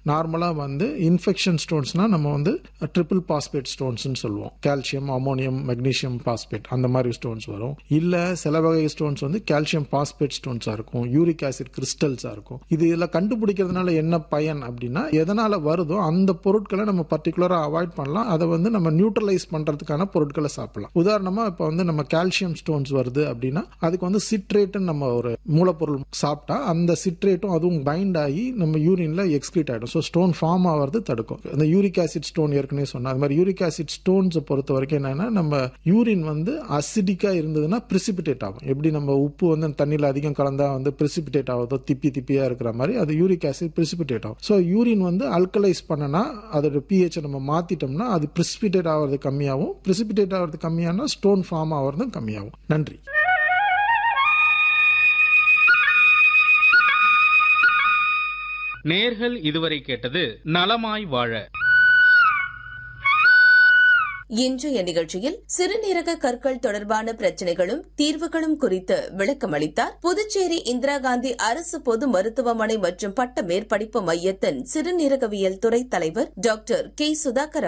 நார்மலா வந்து இன்ஃபெக்ஷன் ஸ்டோன்ஸ்னா நம்ம வந்து ட்ரிபிள் பாஸ்பேட் ஸ்டோன்ஸ்னு சொல்லுவோம் கால்சியம் அமோனியம் மெக்னீசியம் பாஸ்பேட் அந்த மாதிரி ஸ்டோன்ஸ் வரும் இல்ல சில வகை ஸ்டோன்ஸ் வந்து கால்சியம் பாஸ்பேட் ஸ்டோன்ஸா இருக்கும் யூரிக் ஆசிட் கிறிஸ்டல்ஸா இருக்கும் இது இதுல கண்டுபிடிக்கிறதுனால என்ன பயன் அப்படின்னா எதனால வருதோ அந்த பொருட்களை நம்ம பர்டிகுலரா அவாய்ட் பண்ணலாம் அதை வந்து நம்ம நியூட்ரலைஸ் பண்றதுக்கான பொருட்களை சாப்பிடலாம் உதாரணமா இப்போ வந்து நம்ம கால்சியம் ஸ்டோன்ஸ் வருது அப்படின்னா அதுக்கு வந்து சிட்ரேட்னு நம்ம ஒரு மூலப்பொருள் சாப்பிட்டா அந்த சிட்ரேட்டும் அதுவும் பைண்ட் ஆகி நம்ம யூரின்ல எக்ஸ்கிரீட் ஆயிடும் ஸோ ஸ்டோன் ஃபார்ம் ஆகிறது தடுக்கும் இந்த யூரிக் ஆசிட் ஸ்டோன் ஏற்கனவே சொன்னேன் அது மாதிரி யூரிக் ஆசிட் ஸ்டோன்ஸை பொறுத்த வரைக்கும் என்னன்னா நம்ம யூரின் வந்து அசிடிக்கா இருந்ததுன்னா பிரிசிபிடேட் ஆகும் எப்படி நம்ம உப்பு வந்து தண்ணியில் அதிகம் கலந்தா வந்து பிரிசிபிடேட் ஆகுதோ திப்பி திப்பியா இருக்கிற மாதிரி அது யூரிக் ஆசிட் பிரிசிபிடேட் ஆகும் ஸோ யூரின் வந்து அல்கலைஸ் பண்ணனா அதோட பிஹெச் நம்ம மாத்திட்டோம்னா அது பிரிசிபிடேட் ஆகிறது கம்மியாகும் பிரிசிபிடேட் ஆகிறது கம்மியானா ஸ்டோன் ஃபார்ம் ஆகிறதும் கம்மியாகும் நன்றி நேர்கள் இதுவரை கேட்டது நலமாய் வாழ இன்றைய நிகழ்ச்சியில் சிறுநீரக கற்கள் தொடர்பான பிரச்சனைகளும் தீர்வுகளும் குறித்து விளக்கமளித்தார் புதுச்சேரி இந்திரா காந்தி அரசு பொது மருத்துவமனை மற்றும் பட்ட மேற்படிப்பு மையத்தின் சிறுநீரகவியல் துறை தலைவர் டாக்டர் கே சுதாகர்